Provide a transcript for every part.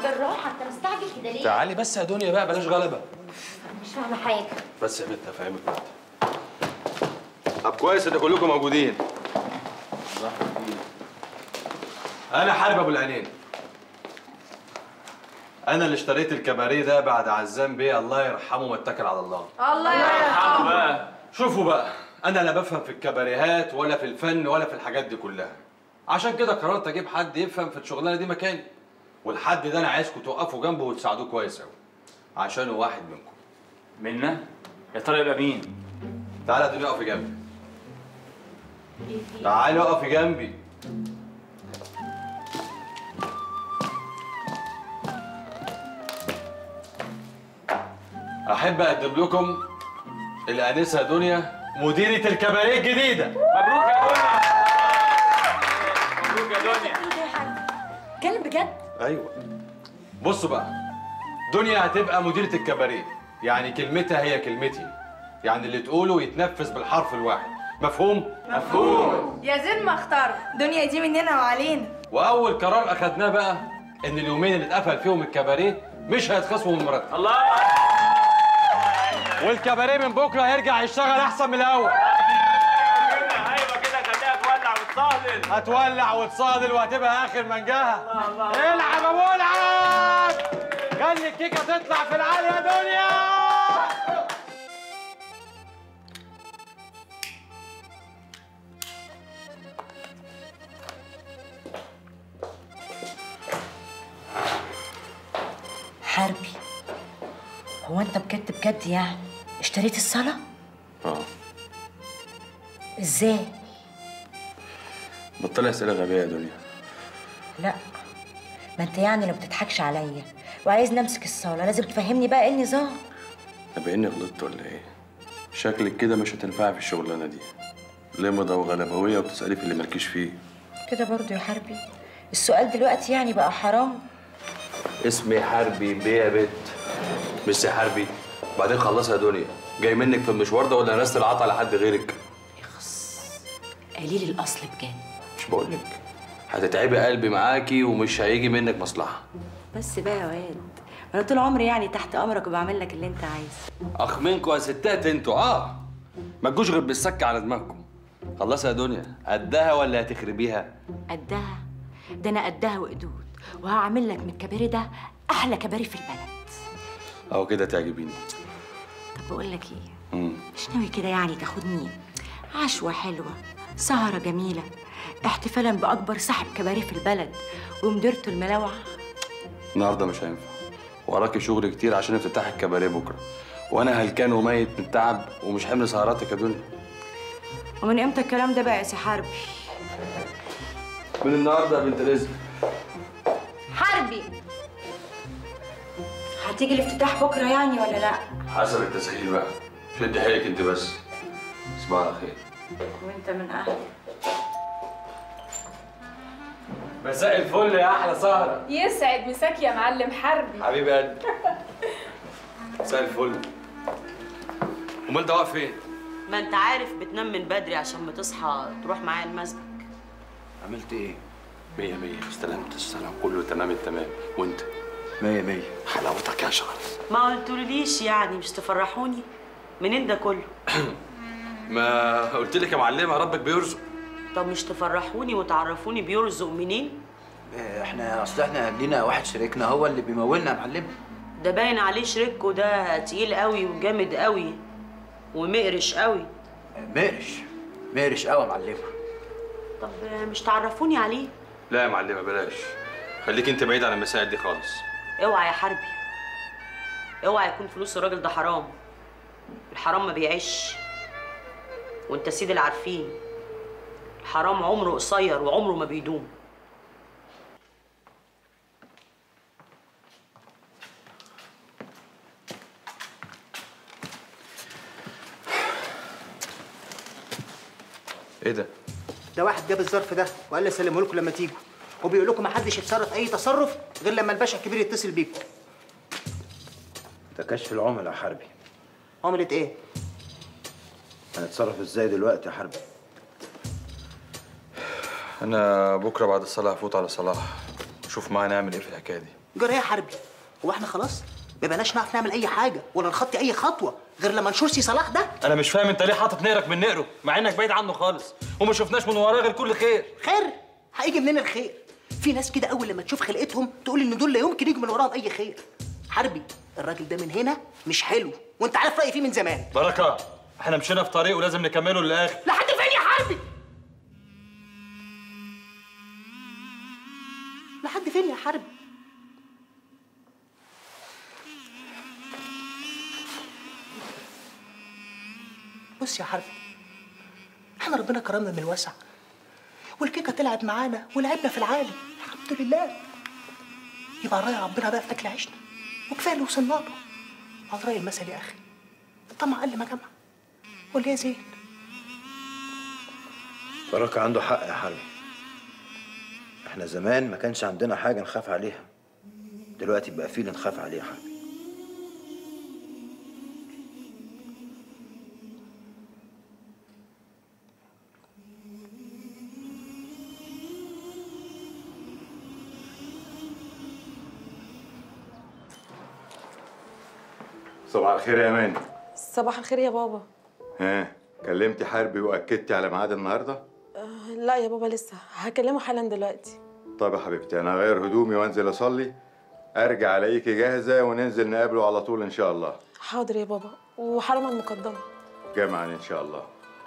بالراحه انت مستعجل كده ليه تعالي بس يا دنيا بقى بلاش غلبه مش فاهمه حاجه بس يا بنت افهمك طب كويس ان كلكم موجودين انا حارب ابو العينين انا اللي اشتريت الكباريه ده بعد عزام بيه الله يرحمه واتكل على الله الله يرحمه بقى شوفوا بقى انا لا بفهم في الكباريهات ولا في الفن ولا في الحاجات دي كلها عشان كده قررت اجيب حد يفهم في الشغلانه دي مكاني والحد ده انا عايزكم تقفوا جنبه وتساعدوه كويس قوي عشانه واحد منكم منا يا ترى يبقى مين تعالى يا دنيا اقفي جنبي تعالي اقفي جنبي احب اقدم لكم الانسه دنيا مديره الكباريه الجديده مبروك يا دنيا مبروك يا دنيا ايه ده يا حاج كلام بجد ايوه بصوا بقى دنيا هتبقى مديره الكباريه يعني كلمتها هي كلمتي يعني اللي تقوله يتنفذ بالحرف الواحد مفهوم مفهوم يا زين ما اختار دنيا دي مننا وعلينا واول قرار اخدناه بقى ان اليومين اللي اتقفل فيهم الكباريه مش هيتخصموا من المرتب الله والكباريه من بكره هيرجع يشتغل احسن من الاول ايوه كده خليها تولع وتصهلل هتولع وتصادل وهتبقى اخر منجاها العب يا ابو العب خلي الكيكه تطلع في العالي يا دنيا حربي هو انت بجد بجد يعني اشتريت الصاله اه ازاي بطلي اسئله غبيه يا دنيا لا ما انت يعني لو بتضحكش عليا وعايز نمسك الصاله لازم تفهمني بقى ايه النظام طب اني غلطت ولا ايه شكلك كده مش هتنفعي في الشغلانه دي لمضه وغلبويه وبتسالي في اللي مالكيش فيه كده برضو يا حربي السؤال دلوقتي يعني بقى حرام اسمي حربي بيه يا بت مش يا حربي بعدين خلصها يا دنيا جاي منك في المشوار ده ولا ناس العطا لحد غيرك يخص قليل الاصل بجد مش بقولك هتتعبي قلبي معاكي ومش هيجي منك مصلحه بس بقى يا واد انا طول عمري يعني تحت امرك وبعمل لك اللي انت عايزه اخ منكم يا ستات انتوا اه ما تجوش غير بالسكه على دماغكم خلصها يا دنيا قدها ولا هتخربيها قدها ده انا قدها وقدود وهعمل لك من الكباري ده احلى كباري في البلد اهو كده تعجبيني طب بقول لك ايه مم. مش ناوي كده يعني تاخدني عشوة حلوة سهرة جميلة احتفالا بأكبر صاحب كباري في البلد ومديرته الملاوعة النهارده مش هينفع وراكي شغل كتير عشان افتتاح الكباريه بكره وانا هلكان وميت من التعب ومش حمل سهراتك يا دنيا ومن امتى الكلام ده بقى يا سي حربي من النهارده يا بنت رزق حربي هتيجي الافتتاح بكرة يعني ولا لا حسب التسهيل بقى شد حيلك انت بس تصبح على خير وانت من اهلي مساء الفل يا احلى سهره يسعد مساك يا معلم حربي حبيب قلبي مساء الفل امال ده واقف فين ما انت عارف بتنام من بدري عشان ما تصحى تروح معايا المسبح عملت ايه؟ مية مية استلمت السلام كله تمام التمام وانت مية مية حلاوتك يا شهر ما قلتوليش يعني مش تفرحوني منين ده كله ما قلت لك يا معلمه ربك بيرزق طب مش تفرحوني وتعرفوني بيرزق منين إيه، احنا اصل احنا لينا واحد شريكنا هو اللي بيمولنا يا معلم ده باين عليه شريككو ده تقيل قوي وجامد قوي ومقرش قوي مقرش مقرش قوي يا معلم طب مش تعرفوني عليه لا يا معلمه بلاش خليك انت بعيد عن المسائل دي خالص اوعى يا حربي اوعى يكون فلوس الراجل ده حرام الحرام ما بيعيش وانت سيد العارفين الحرام عمره قصير وعمره ما بيدوم ايه ده ده واحد جاب الظرف ده وقال لي اسلمه لكم لما تيجوا وبيقول لكم ما حدش يتصرف اي تصرف غير لما الباشا الكبير يتصل بيكم ده كشف العملاء يا حربي عملة ايه؟ هنتصرف ازاي دلوقتي يا حربي؟ انا بكره بعد الصلاه هفوت على صلاح نشوف معاه نعمل ايه في الحكايه دي جرى ايه يا حربي هو احنا خلاص ما بقناش نعرف نعمل اي حاجه ولا نخطي اي خطوه غير لما نشور سي صلاح ده انا مش فاهم انت ليه حاطط نقرك من نقره مع انك بعيد عنه خالص وما شفناش من وراه غير كل خير خير هيجي منين الخير في ناس كده اول لما تشوف خلقتهم تقول ان دول لا يمكن يجوا من وراهم اي خير حربي الراجل ده من هنا مش حلو وانت عارف رايي فيه من زمان بركه احنا مشينا في طريق ولازم نكمله للاخر لحد فين يا حربي لحد فين يا حربي بص يا حربي احنا ربنا كرمنا من الوسع والكيكه طلعت معانا ولعبنا في العالي الحمد لله يبقى على رأي ربنا بقى في اكل عيشنا وكفايه اللي وصلنا له على رأي المثل يا اخي الطمع قل ما جمع ولا يا زين بركة عنده حق يا حربي احنا زمان ما كانش عندنا حاجة نخاف عليها دلوقتي بقى في اللي نخاف عليه يا حربي صباح الخير يا مان صباح الخير يا بابا ها كلمتي حربي واكدتي على ميعاد النهارده آه، لا يا بابا لسه هكلمه حالا دلوقتي طيب يا حبيبتي انا هغير هدومي وانزل اصلي ارجع الاقيكي جاهزه وننزل نقابله على طول ان شاء الله حاضر يا بابا وحرما مقدمه جمعا ان شاء الله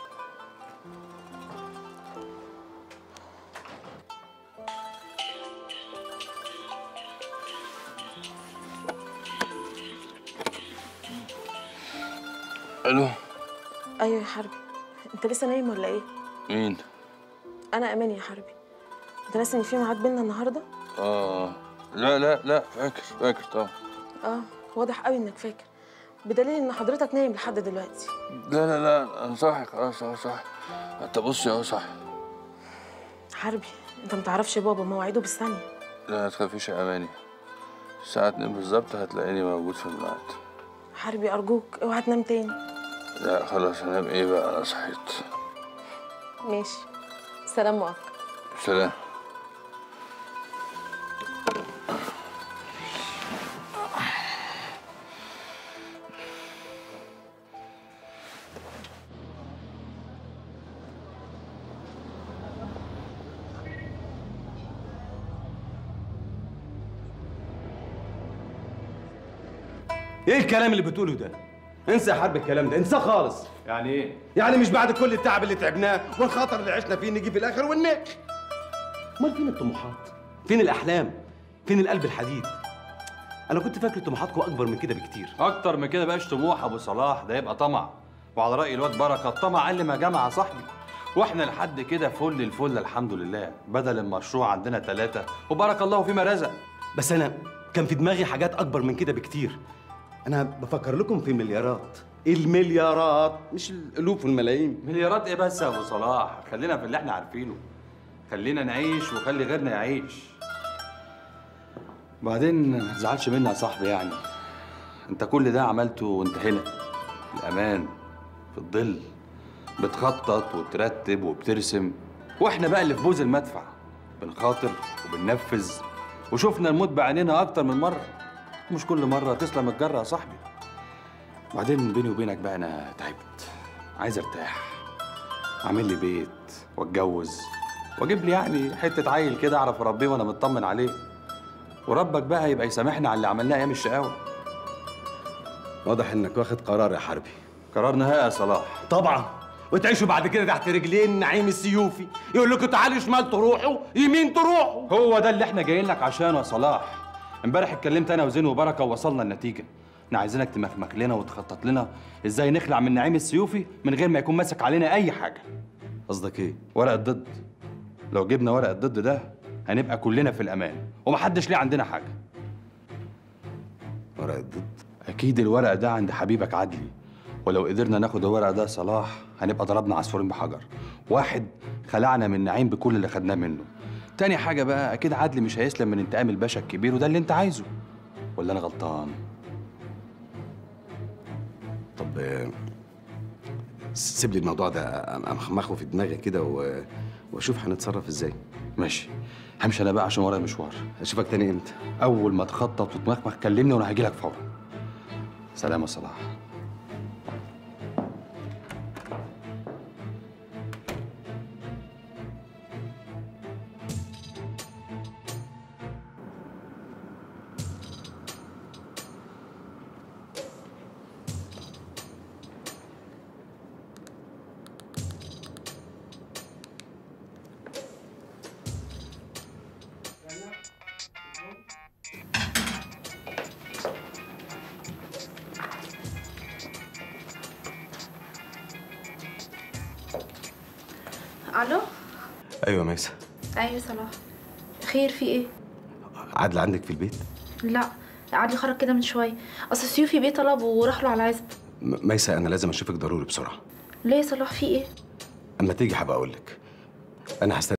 الو ايوه يا حربي انت لسه نايم ولا ايه مين انا امان يا حربي انت ناسي ان في ميعاد بينا النهارده اه لا لا لا فاكر فاكر طبعا اه واضح قوي انك فاكر بدليل ان حضرتك نايم لحد دلوقتي لا لا لا انا صاحي خلاص اه صاحي انت بصي اهو صاحي حربي انت متعرفش بابا مواعيده بالثانيه لا ما تخافيش يا اماني الساعة 2 بالظبط هتلاقيني موجود في الميعاد حربي ارجوك اوعى تنام تاني لا خلاص انام ايه بقى انا صحيت ماشي سلام مؤقت سلام ايه الكلام اللي بتقوله ده؟ انسى يا حرب الكلام ده انساه خالص يعني ايه يعني مش بعد كل التعب اللي تعبناه والخطر اللي عشنا فيه نيجي في الاخر وننام امال فين الطموحات فين الاحلام فين القلب الحديد انا كنت فاكر طموحاتكم اكبر من كده بكتير اكتر من كده بقاش طموح ابو صلاح ده يبقى طمع وعلى راي الواد بركه الطمع قل ما جمع يا صاحبي واحنا لحد كده فل الفل الحمد لله بدل المشروع عندنا ثلاثة وبارك الله فيما رزق بس انا كان في دماغي حاجات اكبر من كده بكتير انا بفكر لكم في مليارات المليارات مش الالوف والملايين مليارات ايه بس يا ابو صلاح خلينا في اللي احنا عارفينه خلينا نعيش وخلي غيرنا يعيش بعدين ما تزعلش مني يا صاحبي يعني انت كل ده عملته وانت هنا في الامان في الظل بتخطط وترتب وبترسم واحنا بقى اللي في بوز المدفع بنخاطر وبننفذ وشفنا الموت بعينينا اكتر من مره مش كل مره تسلم الجره يا صاحبي وبعدين بيني وبينك بقى انا تعبت عايز ارتاح اعمل لي بيت واتجوز واجيب لي يعني حته عيل كده اعرف اربيه وانا مطمن عليه وربك بقى يبقى يسامحنا على اللي عملناه ايام الشقاوه واضح انك واخد قرار يا حربي قرار نهائي يا صلاح طبعا وتعيشوا بعد كده تحت رجلين نعيم السيوفي يقول لكم تعالوا شمال تروحوا يمين تروحوا هو ده اللي احنا جايين لك عشانه يا صلاح امبارح اتكلمت انا وزين وبركه ووصلنا النتيجه احنا عايزينك تمخمخ لنا وتخطط لنا ازاي نخلع من نعيم السيوفي من غير ما يكون ماسك علينا اي حاجه قصدك ايه ورق الضد لو جبنا ورق الضد ده هنبقى كلنا في الامان ومحدش ليه عندنا حاجه ورق الضد اكيد الورق ده عند حبيبك عدلي ولو قدرنا ناخد الورق ده يا صلاح هنبقى ضربنا عصفورين بحجر واحد خلعنا من نعيم بكل اللي خدناه منه تاني حاجه بقى اكيد عدلي مش هيسلم من انتقام الباشا الكبير وده اللي انت عايزه ولا انا غلطان طب آه، سيب لي الموضوع ده امخمخه في دماغي كده و- واشوف هنتصرف ازاي ماشي همشي انا بقى عشان ورايا مشوار اشوفك تاني امتى اول ما تخطط وتمخمخ كلمني وانا هاجي لك فورا سلام يا صلاح الو ايوه يا ميسة ايوه صلاح خير في ايه عادل عندك في البيت لا عادل خرج كده من شويه اصل سيوفي بيه طلب وراح له على العزب م- ميسة انا لازم اشوفك ضروري بسرعه ليه يا صلاح في ايه اما تيجي هبقى اقول لك انا هستنى